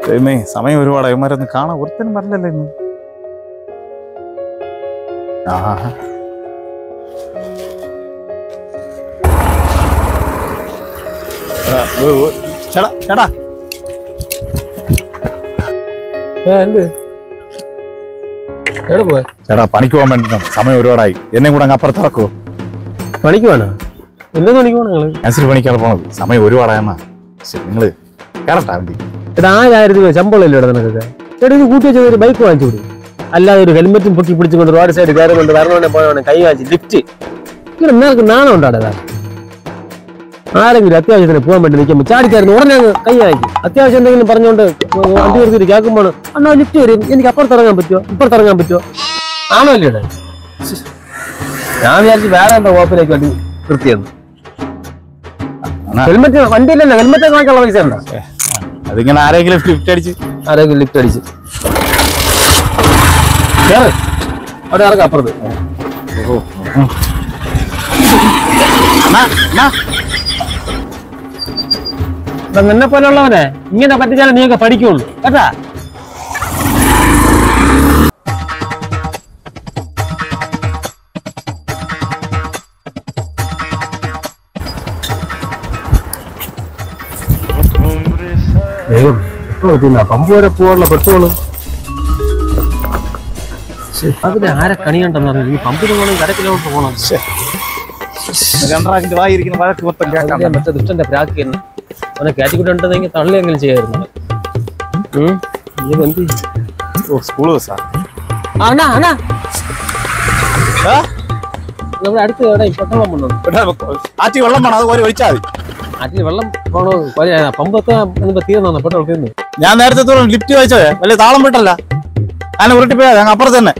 ദൈവമേ സമയം ഒരുപാട് ഇവന്മാരൊന്നും കാണാൻ ഒരുത്തനും പറഞ്ഞല്ലോ ഇന്ന് ആഹാ ആ, ഓ, ഓ, ചേട്ടാ ചേട്ടാ എന്ത് എവിടെ പോയ ചേട്ടാ പണിക്ക് പോകാൻ വേണ്ടിട്ടാണ് സമയം ഒരുപാടായി എന്നെ കൂടെ അങ്ങ് അപ്പുറത്ത് ഇറക്കുവോ പണിക്ക് വേണോ എന്ത് പണിക്ക് പോണ നിങ്ങള് ആൻസർ പണിക്കാണ് പോണത് സമയം ഒരുപാടായെന്നാ ശരി നിങ്ങള് കറക്റ്റാ വണ്ടി എടാ ആയിരം രൂപ ശമ്പളമല്ലേ ഇവിടെ നിനക്കൊക്കെ ചേട്ടാ ഇത് കൂട്ടി വെച്ച ഒരു ബൈക്ക് വാങ്ങിച്ചു കൊടുക്കും അല്ലാതെ ഒരു ഹെൽമെറ്റും പൊക്കി പിടിച്ചുകൊണ്ട് റോഡ് സൈഡ് കയറുന്നുണ്ട് വരണോടെ പോയവനെ കൈ വാങ്ങിച്ച് ലിഫ്റ്റ് ഇവിടെ നിനക്ക് നാണം ഉണ്ടാടാ ആരെങ്കിലും അത്യാവശ്യത്തിന് പോകാൻ വേണ്ടി നിൽക്കുമ്പോൾ ചാടിക്കായിരുന്നു ഉടനെ അങ്ങ് കൈ വാങ്ങിക്കും അത്യാവശ്യം എന്തെങ്കിലും പറഞ്ഞുകൊണ്ട് വണ്ടി നിർത്തിയിട്ട് കേൾക്കുമ്പോൾ അണ്ണാ ലിഫ്റ്റ് വരും എനിക്ക് അപ്പുറത്ത് ഇറങ്ങാൻ പറ്റുമോ ഇപ്പുറത്ത് ഇറങ്ങാൻ പറ്റുമോ ആണോ അല്ലേ ഇവിടെ ഞാൻ വിചാരിച്ചു വേറെ എന്താ കുഴപ്പമിലേക്ക് വേണ്ടി നിർത്തിയെന്ന് അണ്ണാ. ഹെൽമെറ്റ് വണ്ടിയില്ലല്ലോ ഹെൽമെറ്റ് വാങ്ങിക്കാനുള്ള പൈസ ഉണ്ടോ അതിങ്ങനെ ആരെങ്കിലും ലിഫ്റ്റ് അടിച്ച് ആരെങ്കിലും ലിഫ്റ്റ് അടിച്ച് കേറ്. അവിടെ ഇറക്കാം അപ്പുറത്ത് അണ്ണാ, അണ്ണാ. ഇപ്പൊ നിന്നെ പോലുള്ളവനെ ഇങ്ങനെ പറ്റിച്ചാലേ നീയൊക്കെ പഠിക്കുള്ളൂ കേട്ടാ ദൈവം എപ്പോ എത്തിയെന്നാ? പമ്പ് വരെ പോകാനുള്ള പെട്രോള് അതിന് ആരെ കണിയുണ്ടെന്ന് ഈ പമ്പിന് പോകണമെങ്കിൽ അര കിലോമീറ്റർ പോകണം രണ്ടറാക്കിന്റെ വായിരിക്കുന്ന വഴക്ക് മൊത്തം കേൾക്കാം അതിന്റെ മറ്റേ ദുഷ്ടന്റെ പ്രാക്ക് തന്നെ അവനെ കാറ്റിക്കൂട്ടുണ്ടെങ്കിൽ തള്ളിയെങ്കിലും ചെയ്യായിരുന്നു ഉം. ഇത് എന്ത് ചെയ്യും? ഓ സ്കൂൾ ബസ്സാ ആ, അണ്ണാ അണ്ണാ നമ്മുടെ അടുത്ത് എവിടെ പെട്രോളം വന്നു ആറ്റി വെള്ളം വേണം അത് ഒരു ഒഴിച്ചാൽ മതി അതിൽ വെള്ളം പോണോ പമ്പ് എത്താൻ തീർന്നു പെട്രോൾ തീർന്നു ഞാൻ നേരത്തെ തോറും ലിഫ്റ്റ് വായിച്ചത് വലിയ താളം വിട്ടല്ല ഞാൻ ഉരുട്ടിപ്പോയാ ഞങ്ങൾ അപ്പുറത്ത് തന്നെ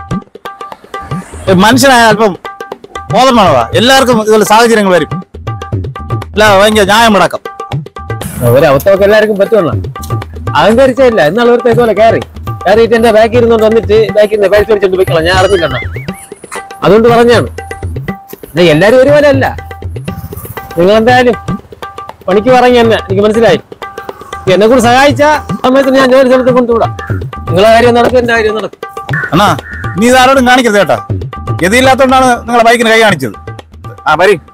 ഏ, മനുഷ്യനായ അല്പം ബോധം വേണതാ എല്ലാവർക്കും ഇതുപോലെ സാഹചര്യങ്ങൾ വരും അല്ല ഭയങ്കര ന്യായം മുടക്കം ഒരു അവസ്ഥയൊക്കെ എല്ലാവർക്കും പറ്റുമല്ലോ അഹങ്കരിച്ചില്ല എന്നാൽ ഒരു ഇതുപോലെ കയറി കയറിയിട്ട് എന്റെ ബാക്കിൽ ഇരുന്നോണ്ട് വന്നിട്ട് ബാക്കിൽ നിന്ന് പൈസ മേടിച്ചോണ്ട് പോയിക്കളാം ഞാൻ അറിഞ്ഞില്ല അതുകൊണ്ട് പറഞ്ഞാണ് ഇത് എല്ലാരും ഒരുപോലെ അല്ല നിങ്ങൾ എന്തായാലും പണിക്ക് പറഞ്ഞ തന്നെ എനിക്ക് മനസ്സിലായി എന്നെ കൂടെ സഹായിച്ച സമയത്ത് ഞാൻ ജോലി സ്ഥലത്ത് കൊണ്ടുവിടാം നിങ്ങളെ കാര്യം നടക്കും എന്റെ കാര്യം നടക്കും എന്നാ നീ ഇത് ആരോടും കാണിക്കരുത് കേട്ടാ ഗതിയില്ലാത്തോണ്ടാണ് നിങ്ങളെ ബൈക്കിന് കൈ കാണിച്ചത് ആ വരി